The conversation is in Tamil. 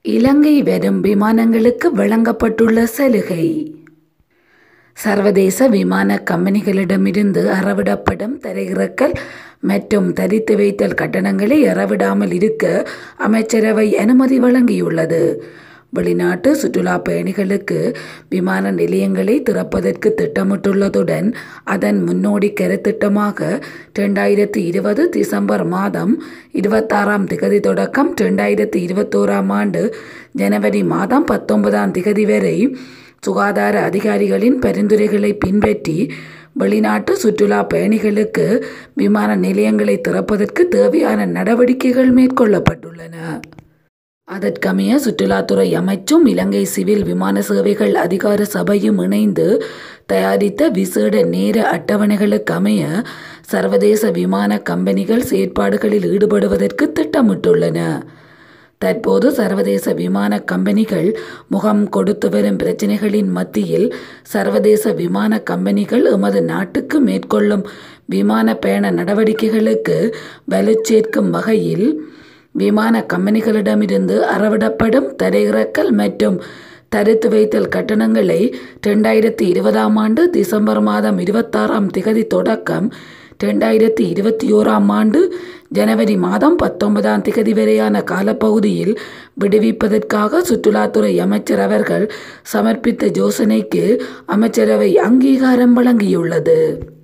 இலங்கை வரும் விமானங்களுக்கு வழங்கப்பட்டுள்ள சலுகை சர்வதேச விமான கம்பெனிகளிடமிருந்து அறவிடப்படும் தரையிறக்கல் மற்றும் தரித்து வைத்தல் கட்டணங்களை அறவிடாமல் இருக்க அமைச்சரவை அனுமதி வழங்கியுள்ளது வெளிநாட்டு சுற்றுலா பயணிகளுக்கு விமான நிலையங்களை திறப்பதற்கு திட்டமிட்டுள்ளதுடன் அதன் முன்னோடி கருத்திட்டமாக ரெண்டாயிரத்தி இருபது டிசம்பர் மாதம் இருபத்தாறாம் திகதி தொடக்கம் ரெண்டாயிரத்தி இருபத்தோராம் ஆண்டு ஜனவரி மாதம் பத்தொன்பதாம் திகதி வரை சுகாதார அதிகாரிகளின் பரிந்துரைகளை பின்பற்றி வெளிநாட்டு சுற்றுலா பயணிகளுக்கு விமான நிலையங்களை திறப்பதற்கு தேவையான நடவடிக்கைகள் மேற்கொள்ளப்பட்டுள்ளன அதற்கமைய சுற்றுலாத்துறை அமைச்சும் இலங்கை சிவில் விமான சேவைகள் அதிகார சபையும் இணைந்து தயாரித்த விசேட நேர அட்டவணைகளுக்கு அமைய சர்வதேச விமான கம்பெனிகள் செயற்பாடுகளில் ஈடுபடுவதற்கு திட்டமிட்டுள்ளன தற்போது சர்வதேச விமான கம்பெனிகள் முகம் கொடுத்து வரும் பிரச்சினைகளின் மத்தியில் சர்வதேச விமான கம்பெனிகள் எமது நாட்டுக்கு மேற்கொள்ளும் விமான பயண நடவடிக்கைகளுக்கு வலுச்சேர்க்கும் வகையில் விமான கம்பெனிகளிடமிருந்து அறவிடப்படும் தரையிறக்கல் மற்றும் தரித்து வைத்தல் கட்டணங்களை ரெண்டாயிரத்தி இருபதாம் ஆண்டு டிசம்பர் மாதம் இருபத்தாறாம் திகதி தொடக்கம் ரெண்டாயிரத்தி இருபத்தி ஓராம் ஆண்டு ஜனவரி மாதம் பத்தொன்பதாம் திகதி வரையான காலப்பகுதியில் விடுவிப்பதற்காக சுற்றுலாத்துறை அமைச்சர் அவர்கள் சமர்ப்பித்த யோசனைக்கு அமைச்சரவை அங்கீகாரம் வழங்கியுள்ளது